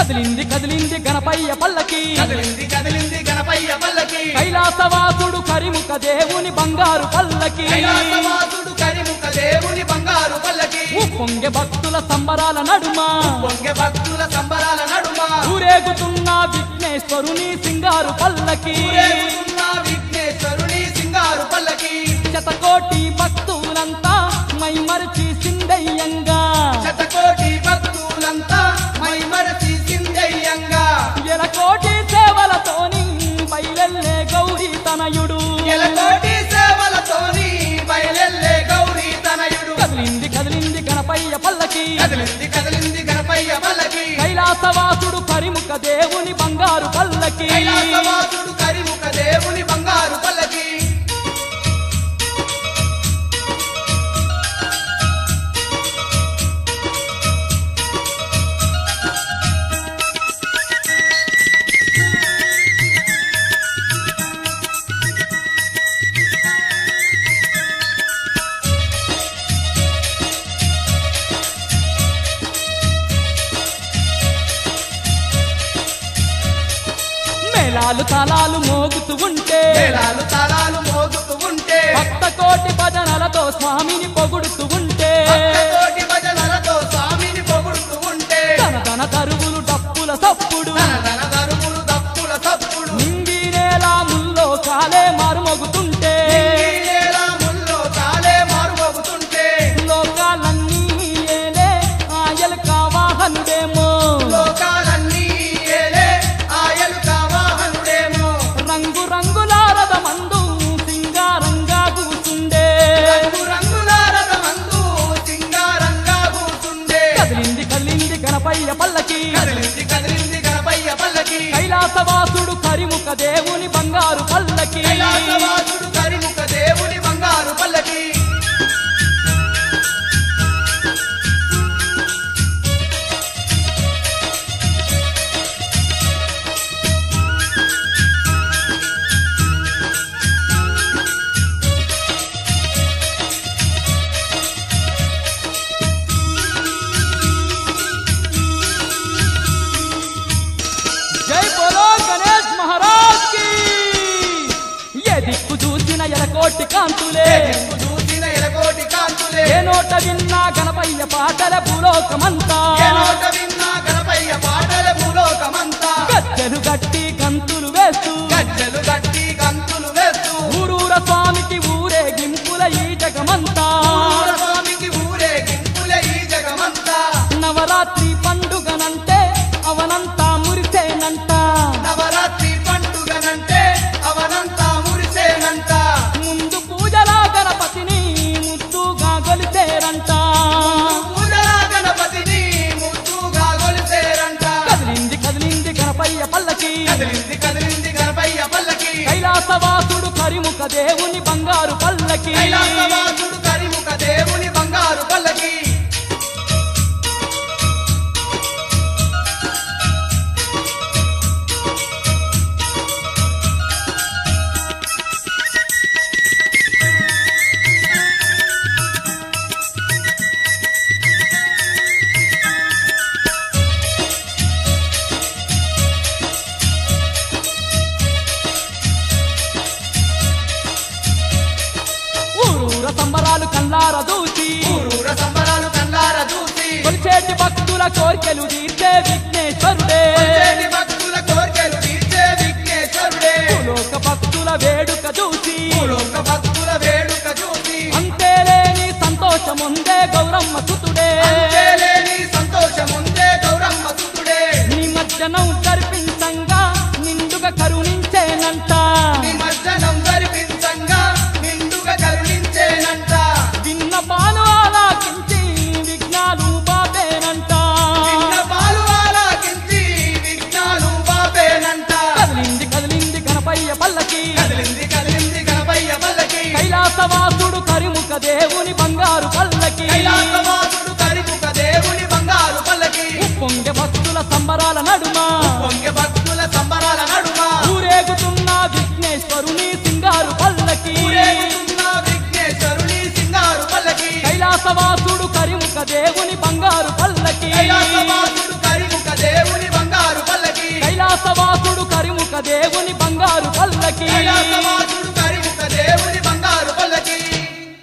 కదిలింది కదిలింది గణపయ్య పల్లకి కదిలింది కదిలింది గణపయ్య పల్లకి కైలాసవాసుడు కరిముఖ దేవుని బంగారు పల్లకి కైలాసవాసుడు కరిముఖ దేవుని బంగారు పల్లకి పొంగె భక్తుల సంబరాల నడుమ పొంగె భక్తుల సంబరాల నడుమ ఊరేగుతున్న విఘ్నేశ్వరుని సింగారు పల్లకి ఊరేగుతున్న విఘ్నేశ్వరుని సింగారు పల్లకి శతకోటి భక్తులంతా మైమరిచి సిందయ్యంగా శతకోటి భక్తులంతా మై మరచి సిందయ్యంగా ఎలకోటి సేవలతోని బయలెల్లే గౌరీ తనయుడు ఎలకోటి సేవలతోని బయలెల్లే గౌరీ తనయుడు కదిలింది కదిలింది గణపయ్య పల్లకి కదిలింది కదిలింది గణపయ్య పల్లకి కైలాసవాసుడు కరిముఖ దేవుని బంగారు పల్లకి కైలాసవాసుడు కరిముఖ దేవుని బంగారు పల్లకి మేళాలు తాళాలు మోగుతూ ఉంటే మేళాలు తాళాలు మోగుతూ ఉంటే భక్త కోటి భజనలతో స్వామిని పొగుడుతూ ఉంటే కోటి భజనలతో స్వామిని పొగుడుతూ ఉంటే తన తన తరువులు డప్పుల సప్పుడు తన తన దరువులు దప్పుల తప్పుడు నింగి నేల ముల్లో కాలే మారుమోగుతుంటే ఈ నేల ముల్లో తాళే మారుమోగుతుంటే లోకాలన్నీ ఏలే ఆయల్ కావాహనుడేమో లోకాలన్నీ ఏలే ఆయలు కావాహనుడేమో రంగు రంగుల రథమందు సింగారంగా కూర్చుండే రంగు రంగుల రథమందు సింగారంగా కూర్చుండే కదిలింది కదిలింది గణపయ్య పల్లకి కదిలింది కదిలింది గణపయ్య పల్లకి కైలాసవాసుడు కరిముఖ దేవుని బంగారు పల్లకి కైలాసవాసుడు కరిముఖ దేవుని బంగారు పల్లకి జై బోలో గణేష్ మహారాజ్ కి ఏ దిక్కు చూసిన ఎలకోటి కాంతులే దిక్కు చూసిన ఎలకోటి కాంతులే ఏ నోట విన్నా గణపయ్య పాటల భూలోకమంతా ఏ నోట విన్నా గణపయ్య పాటల భూలోకమంతా గజ్జలు గట్టి గంతులు వేస్తూ గజ్జలు గట్టి గంతులు వేస్తూ ఊరూర స్వామికి ఊరే గింపుల ఈ జగమంతా ఊర స్వామికి ఊరే గింపుల ఈ జగమంతా నవరాత్రి పండుగనంటే అవనంతా మురిసేనంట నవరాత్రి పండుగనంటే అవనంతా మురిసేనంట ముందు పూజలా గణపతిని ముద్దుగా గొలిసేరంట పూజలా గణపతిని ముద్దుగా గొలిసేరంట కదిలింది కదిలింది గణపయ్య పల్లకి కదిలింది కదిలింది గణపయ్య పల్లకి కైలాసవాసుడు కరిముఖ దేవుని బంగారు పల్లకి కైలాసవాసుడు కరిముఖ దేవుని బంగారు పల్లకి ఊరూర సంబరాలు కల్లార దూచి ఊరూర సంబరాలు కల్లార చూసి కొలిచేటి భక్తుల కోరికలు తీర్చే విఘ్నేశ్వరుడే చేటి భక్తుల కోర్కెలు తీర్చే విఘ్నేశ్వరుడే లోక భక్తుల వేడుక చూసి భూలోక భక్తుల వేడుక చూసి అంతేలేని సంతోషముందే గౌరమ్మ సుతుడే అంతేలేని సంతోషముందే గౌరమ్మ సుతుడే నిమజ్జనం జరిపించంగా నిండుగా కరుణించేనంట నిమజ్జనం జరిపించంగా నిండుగా కరుణించేనంట విన్న పాలు ఆలాకించి విఘ్నాలు బాబేనంట చిన్న పాలు ఆలాకించి విఘ్నాలు బాపేనంట కదిలింది కదిలింది గణపయ్య పల్లకి కదిలింది కదిలింది గణపయ్య పల్లకి కైలాసవాసుడు కరిముఖ దేవుని బంగారు పల్లకి కైలాసవాసుడు కరిముఖ దేవుని బంగారు పల్లకి పొంగె భక్తుల సంబరాల నడుమ పొంగె భక్తుల సంబరాల నడుమ ఊరేగుతున్న విఘ్నేశ్వరుని సింగారు పల్లకి ఊరేగుతున్న విఘ్నేశ్వరుని సింగారు పల్లకి కైలాసవాసుడు కరిముఖ దేవుని బంగారు పల్లకి కైలాసవాసుడు కరిముఖ దేవుని బంగారు కైలాసవాసి